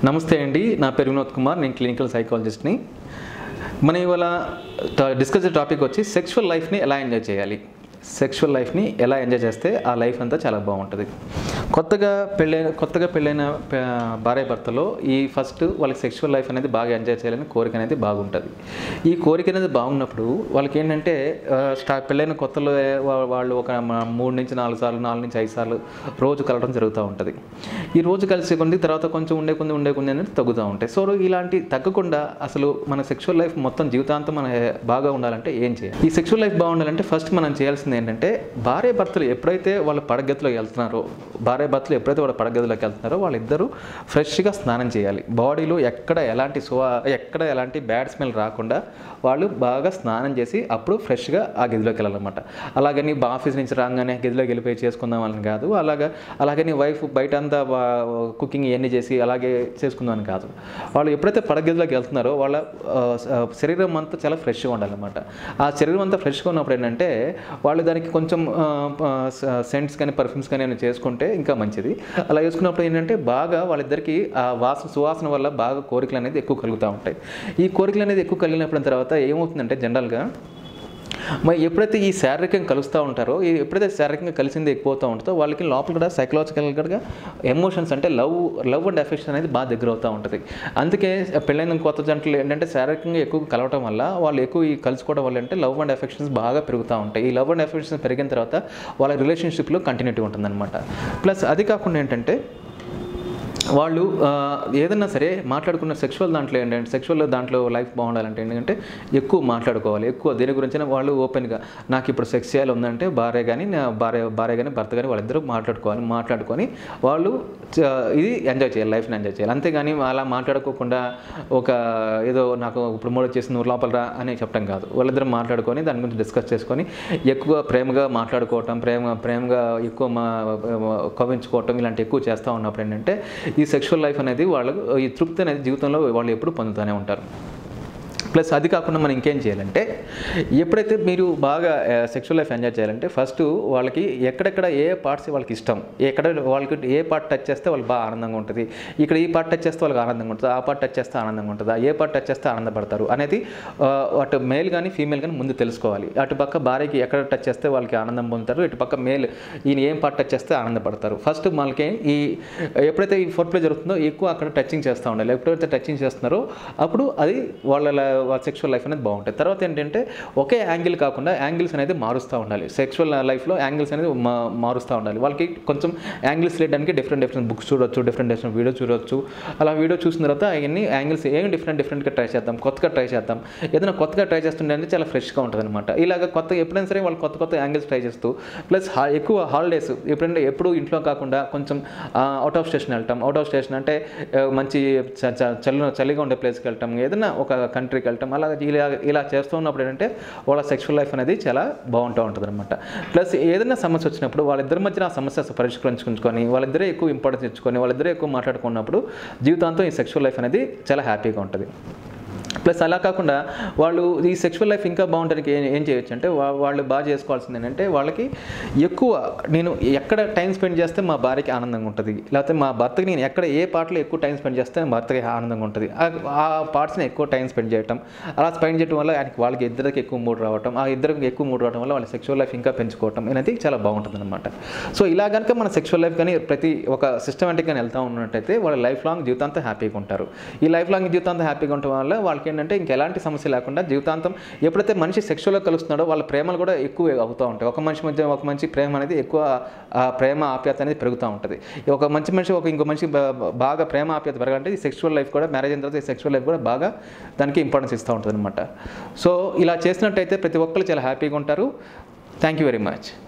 నమస్తే అండి నా పేరు వినోద్ కుమార్ నేను క్లినికల్ సైకాలజిస్ట్ని మనం ఇవాళ డిస్కస్ టాపిక్ వచ్చి సెక్షువల్ లైఫ్ని ఎలా ఎంజాయ్ చేయాలి సెక్షువల్ లైఫ్ని ఎలా ఎంజాయ్ చేస్తే ఆ లైఫ్ అంతా చాలా బాగుంటుంది కొత్తగా పెళ్ళైన కొత్తగా పెళ్ళైన ప- భార్య భర్తలో ఈ ఫస్ట్ వాళ్ళకి సెక్షువల్ లైఫ్ అనేది బాగా ఎంజాయ్ చేయాలని కోరిక అనేది బాగుంటుంది ఈ కోరిక అనేది బాగున్నప్పుడు వాళ్ళకి ఏంటంటే ఆ, స్టా పెళ్ళైన కొత్తలో వా- వాళ్ళు ఒక మ- మూడు నుంచి నాలుగు సార్లు నాలుగు నుంచి ఐదు సార్లు రోజు కలవడం జరుగుతూ ఉంటుంది ఈ రోజు కలిసి కొంది తర్వాత కొంచెం ఉండే కొంది ఉండే కొంది అనేది తగ్గుతూ ఉంటాయి సో ఇలాంటి తగ్గకుండా అసలు మన సెక్షువల్ లైఫ్ మొత్తం జీవితాంతం మన బాగా ఉండాలంటే ఏం చేయాలి ఈ సెక్షువల్ లైఫ్ బాగుండాలంటే ఫస్ట్ మనం చేయాల్సింది ఏంటంటే భార్య భర్తలు ఎప్పుడైతే వాళ్ళ పడగతిలోకి వెళ్తున్నారో భార్య భర్తలు ఎప్పుడైతే వాళ్ళ పడగదిలోకి వెళ్తున్నారో వాళ్ళిద్దరూ ఫ్రెష్గా స్నానం చేయాలి బాడీలో ఎక్కడ ఎలాంటి సువా ఎక్కడ ఎలాంటి బ్యాడ్ స్మెల్ రాకుండా వాళ్ళు బాగా స్నానం చేసి అప్పుడు ఫ్రెష్గా ఆ గదిలోకి వెళ్ళాలన్నమాట అలాగని బా- ఆఫీస్ నుంచి రాగానే గదిలోకి వెళ్ళిపోయి చేసుకుందాం అని కాదు అలాగా అలాగని వైఫ్ బయట అంతా కుకింగ్ ఇవన్నీ చేసి అలాగే చేసుకుందాం అని కాదు వాళ్ళు ఎప్పుడైతే పడగదిలోకి వెళ్తున్నారో వాళ్ళ ఆ, ఆ, శరీరం అంతా చాలా ఫ్రెష్గా ఉండాలన్నమాట ఆ శరీరం అంతా ఫ్రెష్గా ఉన్నప్పుడు ఏంటంటే వాళ్ళు దానికి కొంచెం సెంట్స్ కానీ పర్ఫ్యూమ్స్ కానీ ఏమైనా చేసుకుంటే ఇంకా మంచిది అలా చేసుకున్నప్పుడు ఏంటంటే బాగా వాళ్ళిద్దరికి ఆ వాసన సువాసన వల్ల బాగా కోరికలు అనేది ఎక్కువ కలుగుతూ ఉంటాయి ఈ కోరికలు అనేది ఎక్కువ కలిగినప్పుడు తర్వాత ఏమవుతుందంటే జనరల్గా మరి ఎప్పుడైతే ఈ శారీరకంగా కలుస్తూ ఉంటారో ఈ ఎప్పుడైతే శారీరకంగా కలిసింది ఎక్కువ అవుతూ ఉంటుందో వాళ్ళకి లోపల కూడా సైకలాజికల్గా ఎమోషన్స్ అంటే లవ్ లవ్ అండ్ ఎఫెక్షన్ అనేది బాగా దగ్గర అవుతూ ఉంటుంది అందుకే పెళ్ళైన కొత్త జంటలు ఏంటంటే శారీరకంగా ఎక్కువ కలవటం వల్ల వాళ్ళు ఎక్కువ ఈ కలుసుకోవడం వల్ల అంటే లవ్ అండ్ ఎఫెక్షన్స్ బాగా పెరుగుతూ ఉంటాయి ఈ లవ్ అండ్ ఎఫెక్షన్స్ పెరిగిన తర్వాత వాళ్ళ రిలేషన్షిప్లో కంటిన్యూటీ ఉంటుందన్నమాట ప్లస్ అది కాకుండా ఏంటంటే వాళ్ళు ఆ, ఏదన్నా సరే మాట్లాడుకున్న సెక్షువల్ దాంట్లో ఏంటంటే సెక్షువల్ దాంట్లో లైఫ్ బాగుండాలంటే ఏంటంటే ఎక్కువ మాట్లాడుకోవాలి ఎక్కువ దేని గురించి వాళ్ళు ఓపెన్గా నాకు ఇప్పుడు సెక్స్ చేయాలి ఉందంటే భార్య కానీ నా భార్య భార్య కానీ భర్త కానీ వాళ్ళిద్దరూ మాట్లాడుకోవాలి మాట్లాడుకొని వాళ్ళు చ- ఇది ఎంజాయ్ చేయాలి లైఫ్ని ఎంజాయ్ చేయాలి అంతేగాని అలా మాట్లాడుకోకుండా ఒక ఏదో నాకు ఇప్పుడు మూడు వచ్చేసి నువ్వు లోపల రా అని చెప్పడం కాదు వాళ్ళిద్దరూ మాట్లాడుకొని దాని గురించి డిస్కస్ చేసుకొని ఎక్కువ ప్రేమగా మాట్లాడుకోవటం ప్రేమ ప్రేమగా ఎక్కువ మా కవించుకోవటం ఇలాంటి ఎక్కువ చేస్తూ ఉన్నప్పుడు ఏంటంటే ఈ సెక్షువల్ లైఫ్ అనేది వాళ్ళకు ఈ తృప్తి అనేది జీవితంలో వాళ్ళు ఎప్పుడు పొందుతూనే ఉంటారు ప్లస్ అది కాకుండా మనం ఇంకేం చేయాలంటే ఎప్పుడైతే మీరు బాగా సెక్షువల్ లైఫ్ ఎంజాయ్ చేయాలంటే ఫస్ట్ వాళ్ళకి ఎక్కడెక్కడ ఏ పార్ట్స్ వాళ్ళకి ఇష్టం ఎక్కడ వాళ్ళకి ఏ పార్ట్ టచ్ చేస్తే వాళ్ళకి బాగా ఆనందంగా ఉంటుంది ఇక్కడ ఈ పార్ట్ టచ్ చేస్తే వాళ్ళకి ఆనందంగా ఉంటుంది ఆ పార్ట్ టచ్ చేస్తే ఆనందంగా ఉంటుంది ఏ పార్ట్ టచ్ చేస్తే ఆనందపడతారు అనేది ఆ, అటు మేల్ కానీ ఫీమేల్ కానీ ముందు తెలుసుకోవాలి అటు పక్క భార్యకి ఎక్కడ టచ్ చేస్తే వాళ్ళకి ఆనందం పొందుతారు ఇటు పక్క మేల్ ఈయన ఏం పార్ట్ టచ్ చేస్తే ఆనందపడతారు ఫస్ట్ మనకి ఈ ఎప్పుడైతే ఈ ఫోర్ ప్లే జరుగుతుందో ఎక్కువ అక్కడ టచింగ్ చేస్తూ ఉండాలి ఎప్పుడైతే టచింగ్ చేస్తున్నారో అప్పుడు అది వాళ్ళ సెక్షువల్ లైఫ్ అనేది బాగుంటుంది తర్వాత ఏంటంటే ఒకే యాంగిల్ కాకుండా యాంగిల్స్ అనేది మారుస్తూ ఉండాలి సెక్షువల్ లైఫ్లో యాంగిల్స్ అనేది మా మారుస్తూ ఉండాలి వాళ్ళకి కొంచెం యాంగిల్స్ లేయడానికి డిఫరెంట్ డిఫరెంట్ బుక్స్ చూడొచ్చు డిఫరెంట్ డిఫరెంట్ వీడియో చూడొచ్చు అలా వీడియో చూసిన తర్వాత అవన్నీ యాంగిల్స్ ఏం డిఫరెంట్ డిఫరెంట్గా ట్రై చేద్దాం కొత్తగా ట్రై చేద్దాం ఏదైనా కొత్తగా ట్రై చేస్తుంటే అంటే చాలా ఫ్రెష్గా ఉంటుంది అనమాట ఇలాగ కొత్త ఎప్పుడైనా సరే వాళ్ళు కొత్త కొత్త యాంగిల్స్ ట్రై చేస్తూ ప్లస్ ఎక్కువ హాలిడేస్ ఎప్పుడంటే ఎప్పుడు ఇంట్లో కాకుండా కొంచెం అవుట్ ఆఫ్ స్టేషన్ వెళ్తాం అవుట్ ఆఫ్ స్టేషన్ అంటే ఆ, మంచి చ- చ- చలి చలిగా ఉండే ప్లేస్కి వెళ్తాం ఏదైనా ఒక కంట్రీకి వెళ్తాం అలా ఇలా ఇలా చేస్తూ ఉన్నప్పుడు ఏంటంటే వాళ్ళ సెక్షువల్ లైఫ్ అనేది చాలా బాగుంటూ ఉంటుంది అనమాట ప్లస్ ఏదైనా సమస్య వచ్చినప్పుడు వాళ్ళిద్దరి మధ్యన ఆ సమస్య పరిష్కరించుకొని వాళ్ళిద్దరే ఎక్కువ ఇంపార్టెన్స్ ఇచ్చుకొని వాళ్ళిద్దరే ఎక్కువ మాట్లాడుకున్నప్పుడు జీవితాంతం ఈ సెక్షువల్ లైఫ్ అనేది చాలా హ్యాపీగా ఉంటుంది ప్లస్ అలా కాకుండా వాళ్ళు ఈ సెక్షువల్ లైఫ్ ఇంకా బాగుంటానికి ఏం ఏం చేయొచ్చు అంటే వా- వాళ్ళు బాగా చేసుకోవాల్సింది ఏంటంటే వాళ్ళకి ఎక్కువ నేను ఎక్కడ టైం స్పెండ్ చేస్తే మా భార్యకి ఆనందంగా ఉంటుంది లేకపోతే మా భర్తకి నేను ఎక్కడ ఏ పార్ట్లో ఎక్కువ టైం స్పెండ్ చేస్తే మా భర్తకి ఆనందంగా ఉంటుంది ఆ- ఆ పార్ట్స్ని ఎక్కువ టైం స్పెండ్ చేయటం అలా స్పెండ్ చేయడం వల్ల ఆయనకి వాళ్ళకి ఇద్దరికి ఎక్కువ మూడు రావటం ఆ ఇద్దరికి ఎక్కువ మూడు రావడం వల్ల వాళ్ళ సెక్షువల్ లైఫ్ ఇంకా పెంచుకోవటం అనేది చాలా బాగుంటుంది అనమాట సో ఇలా కనుక మన సెక్షువల్ లైఫ్ కానీ ప్రతి ఒక సిస్టమేటిక్గా వెళ్తూ ఉన్నట్టయితే వాళ్ళ లైఫ్ లాంగ్ జీవితాంతం హ్యాపీగా ఉంటారు ఈ లైఫ్ లాంగ్ జీవితాంతం హ్యాపీగా ఉండటం వల్ల వాళ్ళకి ఏంటంటే ఇంక ఎలాంటి సమస్య లేకుండా జీవితాంతం ఎప్పుడైతే మనిషి సెక్షువల్గా కలుస్తున్నాడో వాళ్ళ ప్రేమలు కూడా ఎక్కువ అవుతూ ఉంటాయి ఒక మనిషి మధ్య ఒక మంచి ప్రేమ అనేది ఎక్కువ ఆ ప్రేమ ఆప్యాయత అనేది పెరుగుతూ ఉంటుంది ఒక మంచి మనిషి ఒక ఇంకో మనిషి బా- బాగా ప్రేమ ఆప్యాయత పెరగాలంటే ఈ సెక్షువల్ లైఫ్ కూడా మ్యారేజ్ అయిన తర్వాత ఈ సెక్షువల్ లైఫ్ కూడా బాగా దానికి ఇంపార్టెన్స్ ఇస్తూ ఉంటుంది అనమాట సో ఇలా చేసినట్టయితే ప్రతి ఒక్కరు చాలా హ్యాపీగా ఉంటారు థ్యాంక్ యూ వెరీ మచ్